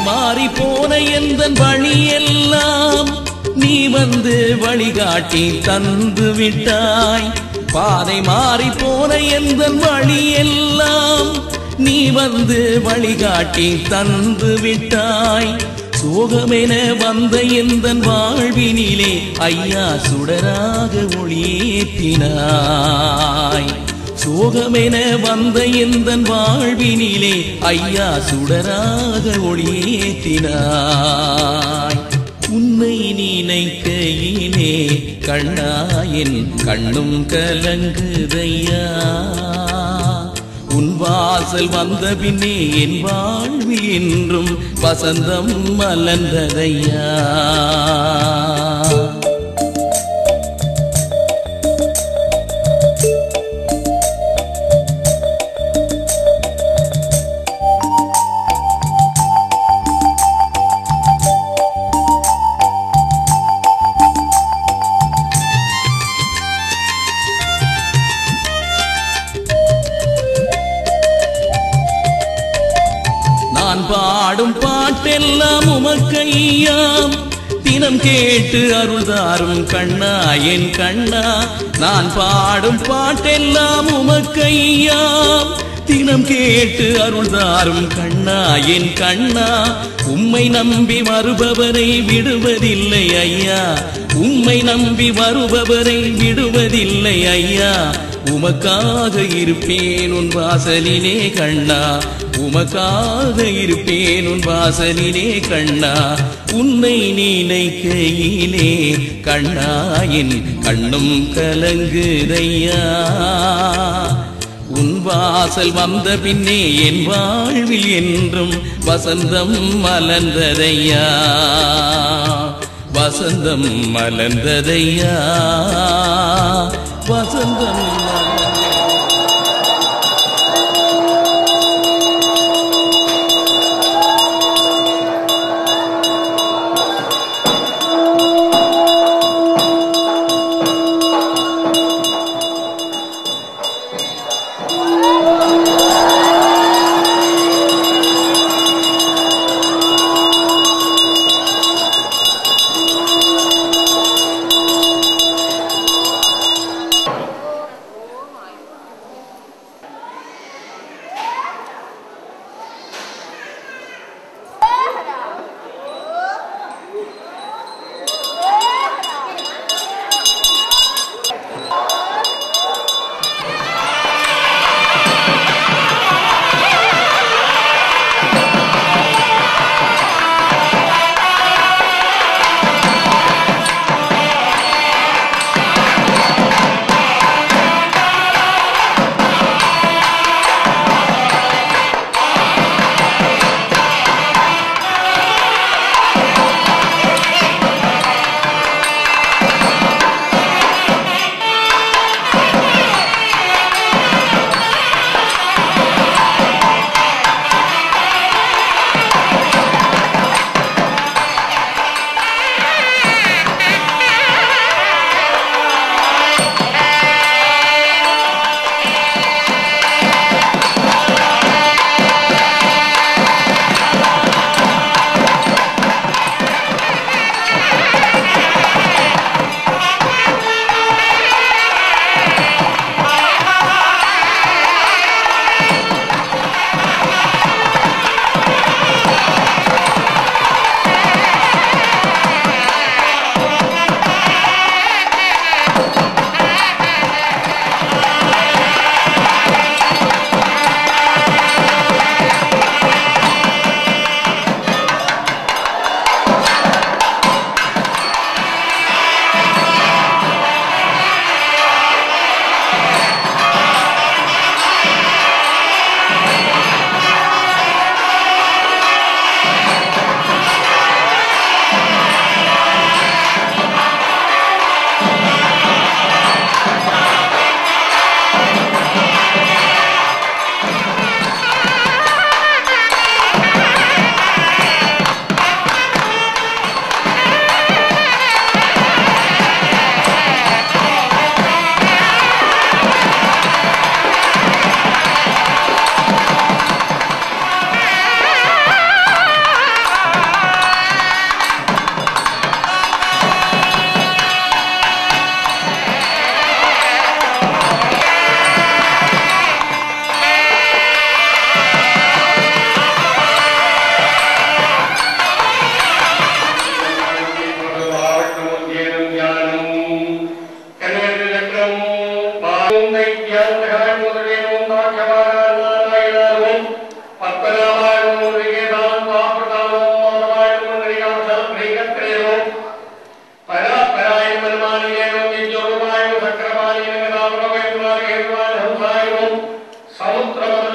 மாறி போன எந்த வழியெல்லாம் நீ வந்து வழிகாட்டி தந்து விட்டாய் பாதை மாறி போன எந்த வழியெல்லாம் நீ வந்து வழிகாட்டி தந்து விட்டாய் சோகமென வந்த எந்த வாழ்வினிலே ஐயா சுடராக ஒளியேற்றினாய் சோகமென வந்த எந்த வாழ்வினிலே ஐயா சுடராக ஒளியேற்றினாய் உன்னை நினைக்கையிலே கண்ணாயின் கண்ணும் கலங்குதையா உன் வாசல் வந்த பின்னே என் வாழ்வில் என்றும் வசந்தம் மலர்ந்ததையா நான் பாடும் பாட்டெல்லாம் உமக்கையாம் தினம் கேட்டு அருள்தாரும் கண்ணா என் கண்ணா நான் பாடும் பாட்டெல்லாம் உமக்கையாம் தினம் கேட்டு அருள்தாரும் கண்ணா என் கண்ணா உம்மை நம்பி வருபவரை விடுவதில்லை ஐயா உம்மை நம்பி வருபவரை விடுவதில்லை ஐயா உமக்காக இருப்பேன் உன் வாசலிலே கண்ணா உமக்காக இருப்பேன் உன் வாசலிலே கண்ணா உன்னை நினைக்கையிலே கண்ணா என் கண்ணும் கலங்குதையா உன் வாசல் வந்த பின்னே என் வாழ்வில் என்றும் வசந்தம் மலர்ந்ததையா வசந்தம் மலர்ந்ததையா வசந்தம் மலர்ந்ததையா സമുദ്രമ